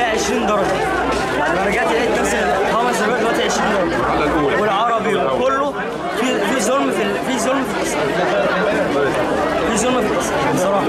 فيها 20 درجه لما رجعت لقيت نفسي خمس درجات دلوقتي 20 درجه والعربي وكله في في ظلم في ال- في ظلم في التصحيح في ظلم في التصحيح بصراحه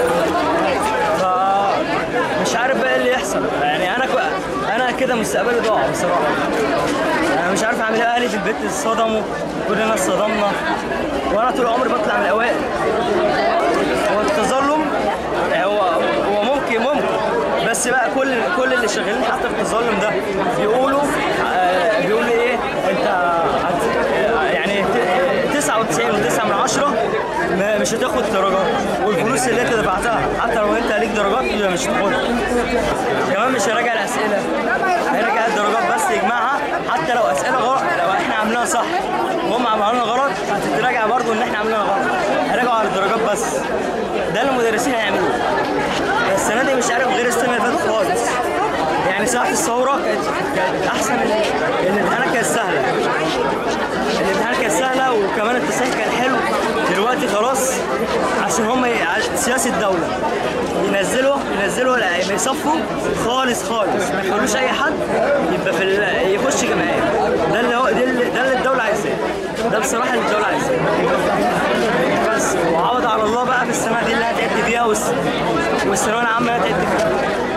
فمش عارف بقى ايه اللي يحصل يعني انا كو... انا كده مستقبلي ضاع بصراحه انا مش عارف اعمل ايه اهلي في البيت اتصدموا كلنا اتصدمنا وانا طول عمري بطلع من الاوائل هو التظلم هو هو ممكن ممكن بس بقى كل كل اللي شغالين حتى في التظلم ده بيقولوا آه، بيقولوا ايه انت هت- يعني ت- 99 و9 من 10 ما- مش هتاخد درجات والفلوس اللي انت دفعتها حتى لو انت ليك درجات يبقى مش هتاخدها كمان مش هيراجع الاسئله هيراجع الدرجات بس يجمعها حتى لو اسئله غلط لو احنا عاملينها صح وهم عملوها غلط هتتراجع برضه ان احنا عاملينها غلط هيراجعوا على الدرجات بس ده اللي المدرسين هيعملوه السنه دي مش عارف غير السنه اللي فاتت خالص يعني ساعه الثوره كانت كانت احسن الامتحانات كانت سهله الامتحانات كانت سهله وكمان التصحيح كان حلو دلوقتي خلاص عشان هم ي- ع- سياسه الدوله ينزلوا ينزلوا لا، يصفوا خالص خالص ما يخلوش اي حد يبقى في ال- يخش جمعيه ده اللي هو ده اللي, ده اللي الدوله عايزاه ده بصراحه اللي الدوله عايزاه بس وعوض على الله بقى في السنه دي اللي هتعد فيها والس- والثانويه العامه اللي هتعد فيها